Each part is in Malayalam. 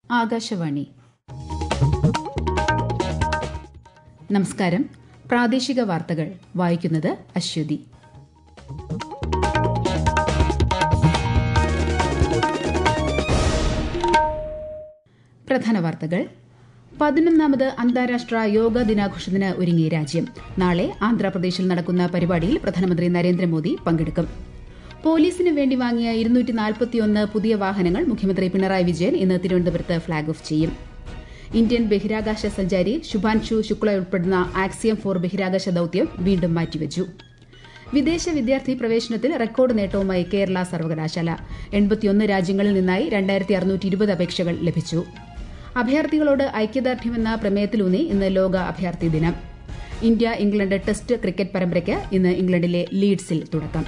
ആകാശവാണി നമസ്കാരം പ്രാദേശിക വാർത്തകൾ വായിക്കുന്നത് അശ്വതി പ്രധാന വാർത്തകൾ പതിനൊന്നാമത് അന്താരാഷ്ട്ര യോഗ ദിനാഘോഷത്തിന് ഒരുങ്ങി രാജ്യം നാളെ ആന്ധ്രാപ്രദേശിൽ നടക്കുന്ന പരിപാടിയിൽ പ്രധാനമന്ത്രി നരേന്ദ്രമോദി പങ്കെടുക്കും പോലീസിന് വേണ്ടി വാങ്ങിയ ഇരുന്നൂറ്റി നാൽപ്പത്തിയൊന്ന് പുതിയ വാഹനങ്ങൾ മുഖ്യമന്ത്രി പിണറായി വിജയൻ ഇന്ന് തിരുവനന്തപുരത്ത് ഫ്ളാഗ് ഓഫ് ചെയ്യും ഇന്ത്യൻ ബഹിരാകാശ സഞ്ചാരി ശുഭാൻഷു ശുക്ല ഉൾപ്പെടുന്ന ആക്സിയം ഫോർ ബഹിരാകാശ ദൌത്യം വീണ്ടും മാറ്റിവച്ചു വിദേശ വിദ്യാർത്ഥി പ്രവേശനത്തിൽ റെക്കോർഡ് നേട്ടവുമായി കേരള സർവകലാശാല എൺപത്തിയൊന്ന് രാജ്യങ്ങളിൽ നിന്നായി രണ്ടായിരത്തി അറുന്നൂറ്റി ഇരുപത് അപേക്ഷകൾ ലഭിച്ചു അഭയാർത്ഥികളോട് ഐക്യദാർഢ്യമെന്ന പ്രമേയത്തിലൂന്നി ഇന്ന് ലോക അഭയാർത്ഥി ദിനം ഇന്ത്യ ഇംഗ്ലണ്ട് ടെസ്റ്റ് ക്രിക്കറ്റ് പരമ്പരയ്ക്ക് ഇന്ന് ഇംഗ്ലണ്ടിലെ ലീഡ്സിൽ തുടക്കം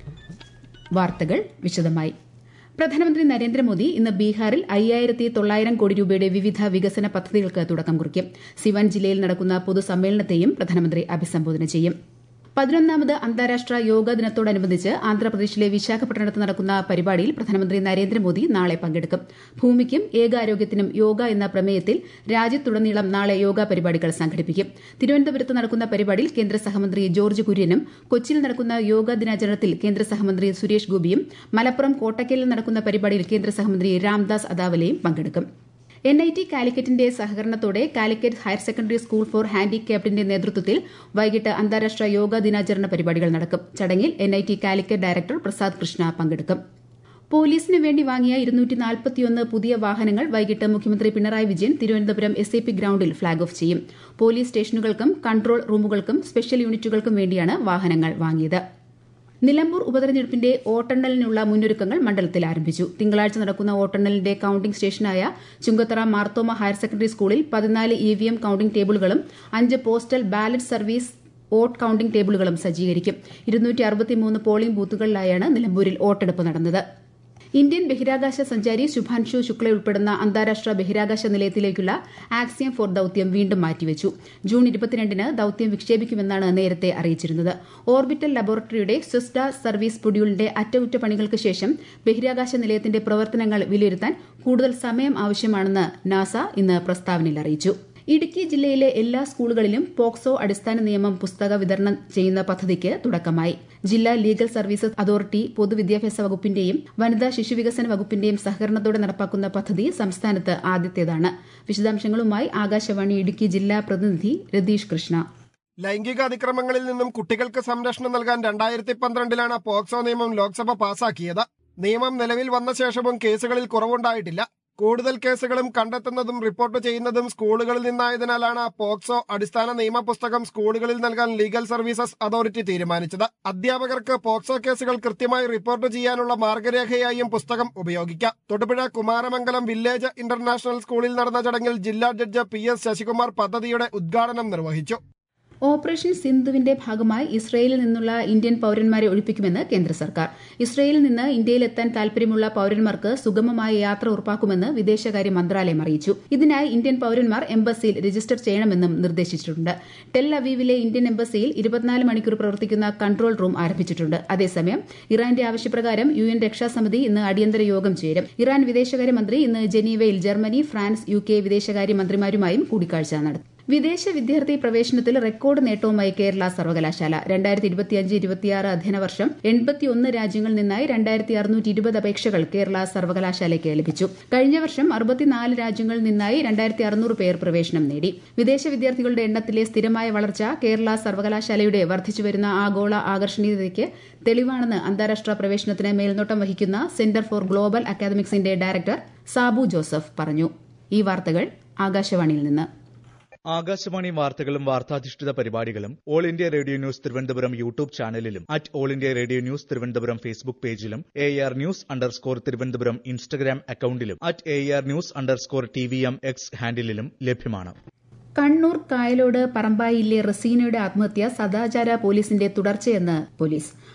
വാർത്തകൾ വിശദമായി പ്രധാനമന്ത്രി നരേന്ദ്രമോദി ഇന്ന് ബീഹാറിൽ അയ്യായിരത്തി തൊള്ളായിരം കോടി രൂപയുടെ വിവിധ വികസന പദ്ധതികൾക്ക് തുടക്കം കുറിക്കും സിവൻ ജില്ലയിൽ നടക്കുന്ന പൊതുസമ്മേളനത്തെയും പ്രധാനമന്ത്രി അഭിസംബോധന ചെയ്യും പതിനൊന്നാമത് അന്താരാഷ്ട്ര യോഗ ദിനത്തോടനുബന്ധിച്ച് ആന്ധ്രാപ്രദേശിലെ വിശാഖപട്ടണത്ത് നടക്കുന്ന പരിപാടിയിൽ പ്രധാനമന്ത്രി നരേന്ദ്രമോദി നാളെ പങ്കെടുക്കും ഭൂമിക്കും ഏകാരോഗ്യത്തിനും യോഗ എന്ന പ്രമേയത്തിൽ രാജ്യത്തുടനീളം നാളെ യോഗ പരിപാടികൾ സംഘടിപ്പിക്കും തിരുവനന്തപുരത്ത് നടക്കുന്ന പരിപാടിയിൽ കേന്ദ്ര സഹമന്ത്രി ജോർജ് കുര്യനും കൊച്ചിയിൽ നടക്കുന്ന യോഗ ദിനാചരണത്തിൽ കേന്ദ്ര സഹമന്ത്രി സുരേഷ് ഗോപിയും മലപ്പുറം കോട്ടക്കലിൽ നടക്കുന്ന പരിപാടിയിൽ കേന്ദ്ര സഹമന്ത്രി രാംദാസ് അദാവലെയും പങ്കെടുക്കും എൻ ഐ ടി കാലിക്കറ്റിന്റെ സഹകരണത്തോടെ Calicut higher secondary school for ഹാൻഡിക്യാപ്ഡിന്റെ നേതൃത്വത്തിൽ വൈകിട്ട് അന്താരാഷ്ട്ര യോഗ ദിനാചരണ പരിപാടികൾ നടക്കും ചടങ്ങിൽ N I T Calicut director Prasad Krishna പങ്കെടുക്കും പോലീസിന് വേണ്ടി വാങ്ങിയ ഇരുന്നൂറ്റി നാൽപ്പത്തിയൊന്ന് പുതിയ വാഹനങ്ങൾ വൈകിട്ട് മുഖ്യമന്ത്രി Pinarayi Vijayan Thiruvananthapuram S A P ഗ്രൌണ്ടിൽ ഫ്ളാഗ് ഓഫ് ചെയ്യും പോലീസ് സ്റ്റേഷനുകൾക്കും കൺട്രോൾ റൂമുകൾക്കും സ്പെഷ്യൽ യൂണിറ്റുകൾക്കും വേണ്ടിയാണ് വാഹനങ്ങൾ വാങ്ങിയത് നിലമ്പൂർ ഉപതെരഞ്ഞെടുപ്പിന്റെ വോട്ടെണ്ണലിനുള്ള മുന്നൊരുക്കങ്ങൾ മണ്ഡലത്തിൽ ആരംഭിച്ചു തിങ്കളാഴ്ച നടക്കുന്ന വോട്ടെണ്ണലിന്റെ കൌണ്ടിംഗ് സ്റ്റേഷനായ ചുങ്കത്തറ മാർത്തോമ ഹയർ സെക്കൻഡറി സ്കൂളിൽ പതിനാല് ഇ വി എം കൌണ്ടിംഗ് ടേബിളുകളും അഞ്ച് postal ballot service vote counting ടേബിളുകളും സജ്ജീകരിക്കും ഇരുന്നൂറ്റി അറുപത്തിമൂന്ന് പോളിംഗ് ബൂത്തുകളിലായാണ് നിലമ്പൂരിൽ വോട്ടെടുപ്പ് നടന്നത് ഇന്ത്യൻ ബഹിരാകാശ സഞ്ചാരി ശുഭാൻഷു ശുക്ല ഉൾപ്പെടുന്ന അന്താരാഷ്ട്ര ബഹിരാകാശ നിലയത്തിലേക്കുള്ള ആക്സിയം ഫോർ ദൌത്യം വീണ്ടും മാറ്റിവച്ചു ജൂൺ ഇരുപത്തിരണ്ടിന് ദൌത്യം വിക്ഷേപിക്കുമെന്നാണ് നേരത്തെ അറിയിച്ചിരുന്നത് ഓർബിറ്റൽ ലബോറട്ടറിയുടെ സ്വിസ്ഡ സർവീസ് മൊഡ്യൂളിന്റെ അറ്റകുറ്റപ്പണികൾക്ക് ശേഷം ബഹിരാകാശ നിലയത്തിന്റെ പ്രവർത്തനങ്ങൾ വിലയിരുത്താൻ കൂടുതൽ സമയം ആവശ്യമാണെന്ന് നാസ ഇന്ന് പ്രസ്താവനയിൽ അറിയിച്ചു ഇടുക്കി ജില്ലയിലെ എല്ലാ സ്കൂളുകളിലും പോക്സോ അടിസ്ഥാന നിയമം പുസ്തക വിതരണം ചെയ്യുന്ന പദ്ധതിക്ക് തുടക്കമായി ജില്ലാ ലീഗൽ സർവീസസ് അതോറിറ്റി പൊതുവിദ്യാഭ്യാസ വകുപ്പിന്റെയും വനിതാ ശിശുവികസന വകുപ്പിന്റെയും സഹകരണത്തോടെ നടപ്പാക്കുന്ന പദ്ധതി സംസ്ഥാനത്ത് ആദ്യത്തേതാണ് വിശദാംശങ്ങളുമായി ആകാശവാണി ഇടുക്കി ജില്ലാ പ്രതിനിധി രതീഷ് കൃഷ്ണ ലൈംഗിക അതിക്രമങ്ങളിൽ നിന്നും കുട്ടികൾക്ക് സംരക്ഷണം നൽകാൻ രണ്ടായിരത്തി പന്ത്രണ്ടിലാണ് പോക്സോ നിയമം ലോക്സഭ പാസാക്കിയത് നിയമം നിലവിൽ വന്ന ശേഷവും കേസുകളിൽ കുറവുണ്ടായിട്ടില്ല കൂടുതൽ കേസുകളും കണ്ടെത്തുന്നതും റിപ്പോർട്ട് ചെയ്യുന്നതും സ്കൂളുകളിൽ നിന്നായതിനാലാണ് പോക്സോ അടിസ്ഥാന നിയമ പുസ്തകം സ്കൂളുകളിൽ നൽകാൻ ലീഗൽ സർവീസസ് അതോറിറ്റി തീരുമാനിച്ചത് അധ്യാപകർക്ക് പോക്സോ കേസുകൾ കൃത്യമായി റിപ്പോർട്ട് ചെയ്യാനുള്ള മാർഗരേഖയായും പുസ്തകം ഉപയോഗിക്കാം തൊടുപുഴ കുമാരമംഗലം വില്ലേജ് ഇന്റർനാഷണൽ സ്കൂളിൽ നടന്ന ചടങ്ങിൽ ജില്ലാ ജഡ്ജ് പി എസ് ശശികുമാർ പദ്ധതിയുടെ ഉദ്ഘാടനം നിർവഹിച്ചു ഓപ്പറേഷൻ സിന്ധുവിന്റെ ഭാഗമായി ഇസ്രയേലിൽ നിന്നുള്ള ഇന്ത്യൻ പൌരന്മാരെ ഒഴിപ്പിക്കുമെന്ന് കേന്ദ്ര സർക്കാർ ഇസ്രയേലിൽ നിന്ന് ഇന്ത്യയിലെത്താൻ താൽപര്യമുള്ള പൌരന്മാർക്ക് സുഗമമായ യാത്ര ഉറപ്പാക്കുമെന്ന് വിദേശകാര്യ മന്ത്രാലയം അറിയിച്ചു ഇതിനായി ഇന്ത്യൻ പൌരന്മാർ എംബസിയിൽ രജിസ്റ്റർ ചെയ്യണമെന്നും നിർദ്ദേശിച്ചിട്ടുണ്ട് ടെൽ അവീവിലെ ഇന്ത്യൻ എംബസിയിൽ ഇരുപത്തിനാല് മണിക്കൂർ പ്രവർത്തിക്കുന്ന കൺട്രോൾ റൂം ആരംഭിച്ചിട്ടുണ്ട് അതേസമയം ഇറാന്റെ ആവശ്യപ്രകാരം യു എൻ രക്ഷാസമിതി ഇന്ന് അടിയന്തര യോഗം ചേരും ഇറാൻ വിദേശകാര്യമന്ത്രി ഇന്ന് ജനീവയിൽ ജർമ്മനി ഫ്രാൻസ് യു കെ വിദേശകാര്യമന്ത്രിമാരുമായും കൂടിക്കാഴ്ച നടത്തും വിദേശ വിദ്യാർത്ഥി പ്രവേശനത്തിൽ റെക്കോർഡ് നേട്ടവുമായി കേരള സർവകലാശാല രണ്ടായിരത്തി ഇരുപത്തിയഞ്ച് ഇരുപത്തിയാറ് അധ്യയന വർഷം എൺപത്തിയൊന്ന് രാജ്യങ്ങളിൽ നിന്നായി രണ്ടായിരത്തി അറുന്നൂറ്റി ഇരുപത് അപേക്ഷകൾ കേരള സർവകലാശാലയ്ക്ക് ലഭിച്ചു കഴിഞ്ഞ വർഷം അറുപത്തിനാല് രാജ്യങ്ങളിൽ നിന്നായി രണ്ടായിരത്തി അറുന്നൂറ് പേർ പ്രവേശനം നേടി വിദേശ വിദ്യാർത്ഥികളുടെ എണ്ണത്തിലെ സ്ഥിരമായ വളർച്ച കേരള സർവകലാശാലയുടെ വർദ്ധിച്ചുവരുന്ന ആഗോള ആകർഷണീയതയ്ക്ക് തെളിവാണെന്ന് അന്താരാഷ്ട്ര പ്രവേശനത്തിന് മേൽനോട്ടം വഹിക്കുന്ന സെന്റർ ഫോർ ഗ്ലോബൽ അക്കാദമിക്സിന്റെ ഡയറക്ടർ സാബു ജോസഫ് പറഞ്ഞു ഈ വാർത്തകൾ ആകാശവാണിയിൽ നിന്ന് ആകാശവാണി വാർത്തകളും വാർത്താധിഷ്ഠിത പരിപാടികളും All India Radio news Thiruvananthapuram YouTube ചാനലിലും at All India Radio news Thiruvananthapuram Facebook പേജിലും A R news underscore Thiruvananthapuram Instagram അക്കൌണ്ടിലും at A R news underscore T V M X ഹാൻഡിലും ലഭ്യമാണ് കണ്ണൂർ കായലോട് പറമ്പായിലെ റസീനയുടെ ആത്മഹത്യ സദാചാര പോലീസിന്റെ തുടർച്ചയെന്ന് പോലീസ്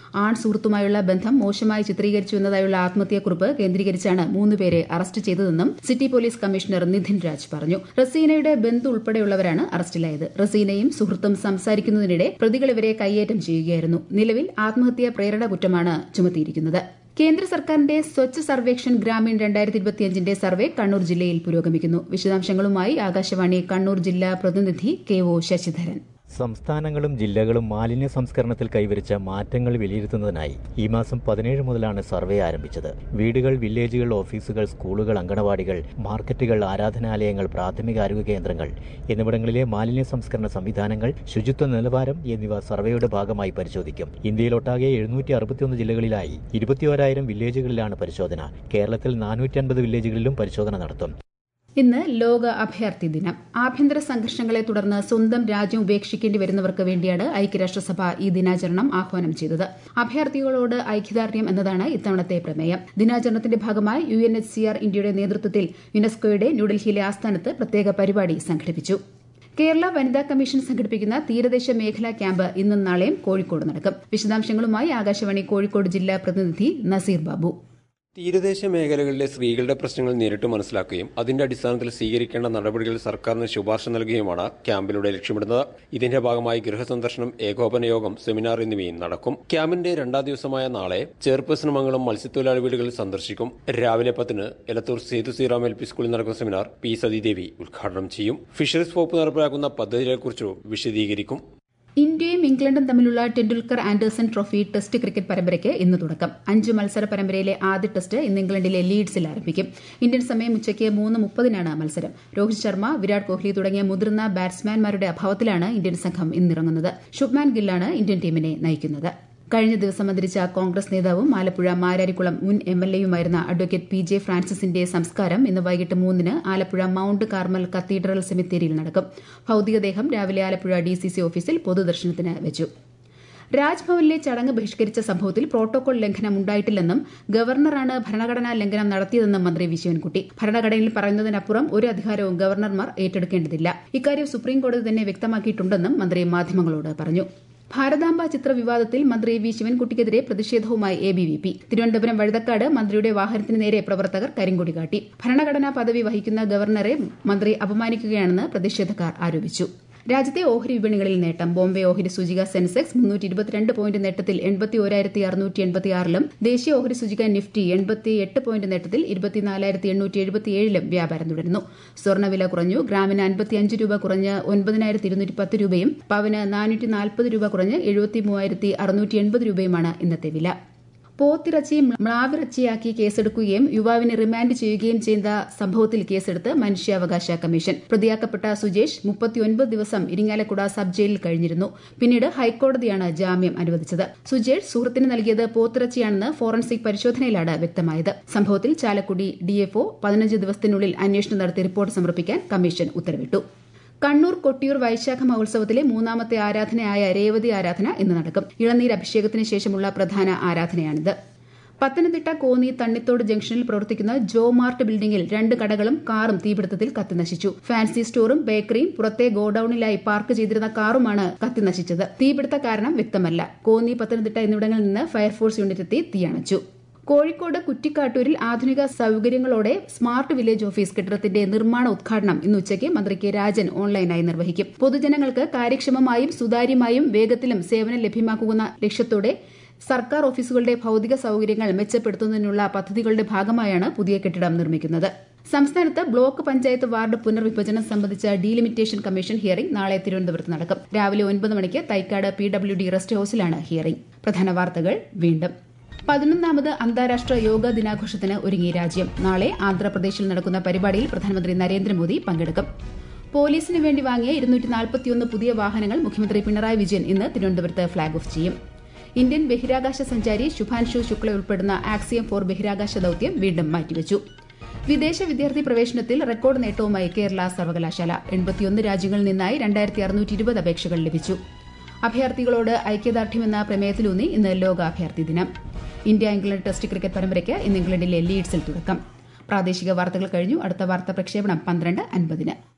ആൺ സുഹൃത്തുമായുള്ള ബന്ധം മോശമായി ചിത്രീകരിച്ചു എന്നതായുള്ള ആത്മഹത്യാക്കുറിപ്പ് കേന്ദ്രീകരിച്ചാണ് മൂന്നുപേരെ അറസ്റ്റ് ചെയ്തതെന്നും city police commissioner Nidhin Raj പറഞ്ഞു റസീനയുടെ ബന്ധു ഉൾപ്പെടെയുള്ളവരാണ് അറസ്റ്റിലായത് റസീനയും സുഹൃത്തും സംസാരിക്കുന്നതിനിടെ പ്രതികൾ ഇവരെ കയ്യേറ്റം ചെയ്യുകയായിരുന്നു നിലവിൽ ആത്മഹത്യാ പ്രേരണ കുറ്റമാണ് ചുമത്തിയിരിക്കുന്നത് കേന്ദ്ര സർക്കാരിന്റെ സ്വച്ഛ് സർവേക്ഷൺ ഗ്രാമീൺ രണ്ടായിരത്തി ഇരുപത്തിയഞ്ചിന്റെ സർവേ കണ്ണൂർ ജില്ലയിൽ പുരോഗമിക്കുന്നു വിശദാംശങ്ങളുമായി ആകാശവാണി കണ്ണൂർ ജില്ലാ പ്രതിനിധി കെ ഒ ശശിധരൻ സംസ്ഥാനങ്ങളും ജില്ലകളും മാലിന്യ സംസ്കരണത്തിൽ കൈവരിച്ച മാറ്റങ്ങൾ വിലയിരുത്തുന്നതിനായി ഈ മാസം പതിനേഴ് മുതലാണ് സർവേ ആരംഭിച്ചത് വീടുകൾ വില്ലേജുകൾ ഓഫീസുകൾ സ്കൂളുകൾ അങ്കണവാടികൾ മാർക്കറ്റുകൾ ആരാധനാലയങ്ങൾ പ്രാഥമികാരോഗ്യ കേന്ദ്രങ്ങൾ എന്നിവിടങ്ങളിലെ മാലിന്യ സംസ്കരണ സംവിധാനങ്ങൾ ശുചിത്വ നിലവാരം എന്നിവ സർവേയുടെ ഭാഗമായി പരിശോധിക്കും ഇന്ത്യയിലൊട്ടാകെ എഴുന്നൂറ്റി അറുപത്തിയൊന്ന് ജില്ലകളിലായി ഇരുപത്തിയോരായിരം വില്ലേജുകളിലാണ് പരിശോധന കേരളത്തിൽ നാനൂറ്റി അൻപത് വില്ലേജുകളിലും പരിശോധന നടത്തും ഇന്ന് ലോക അഭയാർത്ഥി ദിനം ആഭ്യന്തര സംഘർഷങ്ങളെ തുടർന്ന് സ്വന്തം രാജ്യം ഉപേക്ഷിക്കേണ്ടി വരുന്നവർക്ക് വേണ്ടിയാണ് ഐക്യരാഷ്ട്രസഭ ഈ ദിനാചരണം ആഹ്വാനം ചെയ്തത് അഭയാർത്ഥികളോട് ഐക്യദാർഢ്യം എന്നതാണ് ഇത്തവണത്തെ പ്രമേയം ദിനാചരണത്തിന്റെ ഭാഗമായി U N H C R ഇന്ത്യയുടെ നേതൃത്വത്തിൽ യുനെസ്കോയുടെ ന്യൂഡൽഹിയിലെ ആസ്ഥാനത്ത് പ്രത്യേക പരിപാടി സംഘടിപ്പിച്ചു കേരള വനിതാ കമ്മീഷൻ സംഘടിപ്പിക്കുന്ന തീരദേശ മേഖലാ ക്യാമ്പ് ഇന്നും നാളെയും കോഴിക്കോട് നടക്കും വിശദാംശങ്ങളുമായി ആകാശവാണി കോഴിക്കോട് ജില്ലാ പ്രതിനിധി നസീർ ബാബു തീരദേശ മേഖലകളിലെ സ്ത്രീകളുടെ പ്രശ്നങ്ങൾ നേരിട്ട് മനസ്സിലാക്കുകയും അതിന്റെ അടിസ്ഥാനത്തിൽ സ്വീകരിക്കേണ്ട നടപടികൾ സർക്കാരിന് ശുപാർശ നൽകുകയുമാണ് ക്യാമ്പിലൂടെ ലക്ഷ്യമിടുന്നത് ഇതിന്റെ ഭാഗമായി ഗൃഹസന്ദർശനം ഏകോപന യോഗം സെമിനാർ എന്നിവയും നടക്കും ക്യാമ്പിന്റെ രണ്ടാം ദിവസമായ നാളെ ചെയർപേഴ്സൺ മംഗളം മത്സ്യത്തൊഴിലാളി വീടുകളിൽ സന്ദർശിക്കും രാവിലെ പത്തിന് എലത്തൂർ സേതു ശ്രീറാം എൽ പി സ്കൂളിൽ നടക്കുന്ന സെമിനാർ പി സതീദേവി ഉദ്ഘാടനം ചെയ്യും ഫിഷറീസ് വകുപ്പ് നടപ്പിലാക്കുന്ന പദ്ധതികളെക്കുറിച്ച് വിശദീകരിക്കും ഇന്ത്യയും ഇംഗ്ലണ്ടും തമ്മിലുള്ള Tendulkar Anderson trophy test cricket പരമ്പരയ്ക്ക് ഇന്ന് തുടക്കം അഞ്ച് മത്സര പരമ്പരയിലെ ആദ്യ ടെസ്റ്റ് ഇന്ന് ഇംഗ്ലണ്ടിലെ ലീഡ്സിൽ ആരംഭിക്കും ഇന്ത്യൻ സമയം ഉച്ചയ്ക്ക് മൂന്ന് മുപ്പതിനാണ് മത്സരം രോഹിത് ശർമ്മ വിരാട് കോഹ്ലി തുടങ്ങിയ മുതിർന്ന ബാറ്റ്സ്മാൻമാരുടെ അഭാവത്തിലാണ് ഇന്ത്യൻ സംഘം ഇന്നിറങ്ങുന്നത് ശുഭ്മാൻ ഗില്ലാണ് ഇന്ത്യൻ ടീമിനെ നയിക്കുന്നത് കഴിഞ്ഞ ദിവസം അന്തരിച്ച കോൺഗ്രസ് നേതാവും ആലപ്പുഴ മാരാരിക്കുളം മുൻ എം എൽ എയുമായിരുന്ന അഡ്വക്കേറ്റ് പി ജെ ഫ്രാൻസിസിന്റെ സംസ്കാരം ഇന്ന് വൈകിട്ട് മൂന്നിന് ആലപ്പുഴ മൌണ്ട് കാർമൽ കത്തീഡ്രൽ സെമിത്തേരിയിൽ നടക്കും ഭൌതികദേഹം രാവിലെ ആലപ്പുഴ ഡി സി സി ഓഫീസിൽ പൊതുദർശനത്തിന് വെച്ചു രാജ്ഭവനിലെ ചടങ്ങ് ബഹിഷ്കരിച്ച സംഭവത്തിൽ പ്രോട്ടോകോൾ ലംഘനം ഉണ്ടായിട്ടില്ലെന്നും ഗവർണറാണ് ഭരണഘടനാ ലംഘനം നടത്തിയതെന്നും മന്ത്രി വി ശിവൻകുട്ടി ഭരണഘടനയിൽ പറയുന്നതിനപ്പുറം ഒരു അധികാരവും ഗവർണർമാർ ഏറ്റെടുക്കേണ്ടതില്ല ഇക്കാര്യം സുപ്രീംകോടതി തന്നെ വ്യക്തമാക്കിയിട്ടുണ്ടെന്നും മന്ത്രി മാധ്യമങ്ങളോട് പറഞ്ഞു ഭാരതാംബ ചിത്ര വിവാദത്തിൽ മന്ത്രി വി ശിവൻകുട്ടിക്കെതിരെ പ്രതിഷേധവുമായി A B V P Thiruvananthapuram Vazhuthacaud മന്ത്രിയുടെ വാഹനത്തിന് നേരെ പ്രവർത്തകർ കരിങ്കൊടി കാട്ടി ഭരണഘടനാ പദവി വഹിക്കുന്ന ഗവർണറെ മന്ത്രി അപമാനിക്കുകയാണെന്ന് പ്രതിഷേധക്കാർ ആരോപിച്ചു രാജ്യത്തെ ഓഹരി വിപണികളിൽ നേട്ടം ബോംബെ ഓഹരി സൂചിക സെൻസെക്സ് മുന്നൂറ്റി ഇരുപത്തിരണ്ട് പോയിന്റ് നേട്ടത്തിൽ എൺപത്തി ഒരായിരത്തി അറുന്നൂറ്റി എൺപത്തി ആറിലും ദേശീയ ഓഹരി സൂചിക നിഫ്റ്റി എൺപത്തി എട്ട് പോയിന്റ് നേട്ടത്തിൽ ഇരുപത്തിനാലായിരത്തി എണ്ണൂറ്റി എഴുപത്തിയേഴിലും വ്യാപാരം തുടരുന്നു സ്വർണ്ണവില കുറഞ്ഞു ഗ്രാമിന് അൻപത്തിയഞ്ച് രൂപ കുറഞ്ഞ് ഒൻപതിനായിരത്തി ഇരുന്നൂറ്റി പത്ത് രൂപയും പവന് നാനൂറ്റി നാൽപ്പത് രൂപ കുറഞ്ഞ് എഴുപത്തി മൂവായിരത്തി അറുന്നൂറ്റി എൺപത് രൂപയുമാണ് ഇന്നത്തെ വില പോത്തിറച്ചി മ്ലാവിറച്ചിയാക്കി കേസെടുക്കുകയും യുവാവിനെ റിമാൻഡ് ചെയ്യുകയും ചെയ്ത സംഭവത്തിൽ കേസെടുത്ത് മനുഷ്യാവകാശ കമ്മീഷൻ പ്രതിയാക്കപ്പെട്ട സുജേഷ് മുപ്പത്തിയൊൻപത് ദിവസം ഇരിങ്ങാലക്കുട സബ് ജയിലിൽ കഴിഞ്ഞിരുന്നു പിന്നീട് ഹൈക്കോടതിയാണ് ജാമ്യം അനുവദിച്ചത് സുജേഷ് സുഹൃത്തിന് നൽകിയത് പോത്തിറച്ചിയാണെന്ന് ഫോറൻസിക് പരിശോധനയിലാണ് വ്യക്തമായത് സംഭവത്തിൽ ചാലക്കുടി ഡിഎഫ്ഒ പതിനഞ്ച് ദിവസത്തിനുള്ളിൽ അന്വേഷണം നടത്തി റിപ്പോർട്ട് സമർപ്പിക്കാൻ കമ്മീഷൻ ഉത്തരവിട്ടു കണ്ണൂർ കൊട്ടിയൂർ വൈശാഖ മഹോത്സവത്തിലെ മൂന്നാമത്തെ ആരാധനയായ രേവതി ആരാധന ഇന്ന് നടക്കും ഇളനീർ അഭിഷേകത്തിന് ശേഷമുള്ള പ്രധാന ആരാധനയാണിത് പത്തനംതിട്ട കോന്നി തണ്ണിത്തോട് ജംഗ്ഷനിൽ പ്രവർത്തിക്കുന്ന ജോ മാർട്ട് ബിൽഡിംഗിൽ രണ്ട് കടകളും കാറും തീപിടുത്തത്തിൽ കത്തിനശിച്ചു ഫാൻസി സ്റ്റോറും ബേക്കറിയും പുറത്തെ ഗോഡൌണിലായി പാർക്ക് ചെയ്തിരുന്ന കാറുമാണ് കത്തിനശിച്ചത് തീപിടുത്ത കാരണം വ്യക്തമല്ല കോന്നി പത്തനംതിട്ട എന്നിവിടങ്ങളിൽ നിന്ന് ഫയർഫോഴ്സ് യൂണിറ്റ് എത്തി തീയണച്ചു കോഴിക്കോട് കുറ്റിക്കാട്ടൂരിൽ ആധുനിക സൌകര്യങ്ങളോടെ സ്മാർട്ട് വില്ലേജ് ഓഫീസ് കെട്ടിടത്തിന്റെ നിർമ്മാണ ഉദ്ഘാടനം ഇന്ന് ഉച്ചയ്ക്ക് മന്ത്രി കെ രാജൻ ഓൺലൈനായി നിർവഹിക്കും പൊതുജനങ്ങൾക്ക് കാര്യക്ഷമമായും സുതാര്യമായും വേഗത്തിലും സേവനം ലഭ്യമാക്കുന്ന ലക്ഷ്യത്തോടെ സർക്കാർ ഓഫീസുകളുടെ ഭൌതിക സൌകര്യങ്ങൾ മെച്ചപ്പെടുത്തുന്നതിനുള്ള പദ്ധതികളുടെ ഭാഗമായാണ് പുതിയ കെട്ടിടം നിർമ്മിക്കുന്നത് സംസ്ഥാനത്ത് ബ്ലോക്ക് പഞ്ചായത്ത് വാർഡ് പുനർവിഭജനം സംബന്ധിച്ച ഡീലിമിറ്റേഷൻ കമ്മീഷൻ ഹിയറിംഗ് നാളെ തിരുവനന്തപുരത്ത് നടക്കും രാവിലെ ഒൻപത് മണിക്ക് Thycaud P W D rest ഹൌസിലാണ് ഹിയറിംഗ് പ്രധാന വാർത്തകൾ വീണ്ടും പതിനൊന്നാമത് അന്താരാഷ്ട്ര യോഗ ദിനാഘോഷത്തിന് ഒരുങ്ങി രാജ്യം നാളെ ആന്ധ്രാപ്രദേശിൽ നടക്കുന്ന പരിപാടിയിൽ പ്രധാനമന്ത്രി നരേന്ദ്രമോദി പങ്കെടുക്കും പോലീസിന് വേണ്ടി വാങ്ങിയ ഇരുന്നൂറ്റി നാൽപ്പത്തിയൊന്ന് പുതിയ വാഹനങ്ങൾ മുഖ്യമന്ത്രി പിണറായി വിജയൻ ഇന്ന് തിരുവനന്തപുരത്ത് ഫ്ളാഗ് ഓഫ് ചെയ്യും ഇന്ത്യൻ ബഹിരാകാശ സഞ്ചാരി ശുഭാൻഷു ശുക്ല ഉൾപ്പെടുന്ന ആക്സിയം ഫോർ ബഹിരാകാശ ദൌത്യം വീണ്ടും മാറ്റിവച്ചു വിദേശ വിദ്യാർത്ഥി പ്രവേശനത്തിൽ റെക്കോർഡ് നേട്ടവുമായി കേരള സർവകലാശാല എൺപത്തിയൊന്ന് രാജ്യങ്ങളിൽ നിന്നായി രണ്ടായിരത്തി അറുന്നൂറ്റി ഇരുപത് അപേക്ഷകൾ ലഭിച്ചു അഭയാർത്ഥികളോട് ഐക്യദാർഢ്യമെന്ന പ്രമേയത്തിലൂന്നി ഇന്ന് ലോക അഭയാർത്ഥി ദിനം ഇന്ത്യ ഇംഗ്ലണ്ട് ടെസ്റ്റ് ക്രിക്കറ്റ് പരമ്പരയ്ക്ക് ഇന്ന് ഇംഗ്ലണ്ടിലെ ലീഡ്സിൽ തുടക്കം പ്രാദേശിക വാർത്തകൾ കഴിഞ്ഞു അടുത്ത വാർത്താ പ്രക്ഷേപണം പന്ത്രണ്ട് അൻപതിന്